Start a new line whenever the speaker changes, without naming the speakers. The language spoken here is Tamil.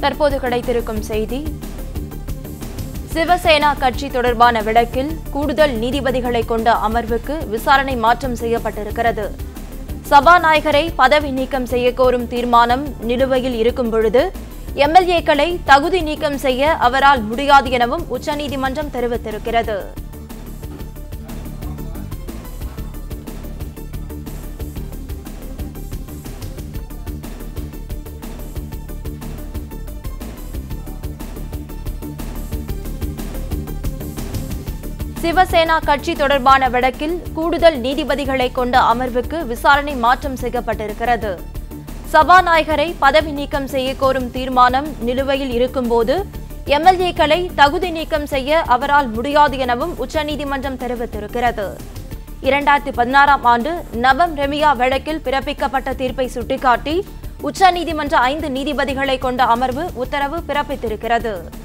தற்போது கிடைத்திருக்கும் செய்தி சிவசேனா கட்சி தொடர்பான வழக்கில் கூடுதல் நீதிபதிகளை கொண்ட அமர்வுக்கு விசாரணை மாற்றம் செய்யப்பட்டிருக்கிறது சபாநாயகரை பதவி நீக்கம் செய்ய கோரும் தீர்மானம் நிலுவையில் இருக்கும் பொழுது எம்எல்ஏக்களை தகுதி நீக்கம் செய்ய அவரால் முடியாது எனவும் உச்சநீதிமன்றம் தெரிவித்திருக்கிறது சிவசேனா கட்சி தொடர்பான வழக்கில் கூடுதல் நீதிபதிகளை கொண்ட அமர்வுக்கு விசாரணை மாற்றம் செய்யப்பட்டிருக்கிறது சபாநாயகரை பதவி நீக்கம் செய்ய கோரும் தீர்மானம் நிலுவையில் இருக்கும்போது எம்எல்ஏக்களை தகுதி நீக்கம் செய்ய அவரால் முடியாது எனவும் உச்சநீதிமன்றம் தெரிவித்திருக்கிறது இரண்டாயிரத்தி பதினாறாம் ஆண்டு நவம் ரெமியா வழக்கில் பிறப்பிக்கப்பட்ட தீர்ப்பை சுட்டிக்காட்டி உச்சநீதிமன்ற ஐந்து நீதிபதிகளை கொண்ட அமர்வு உத்தரவு பிறப்பித்திருக்கிறது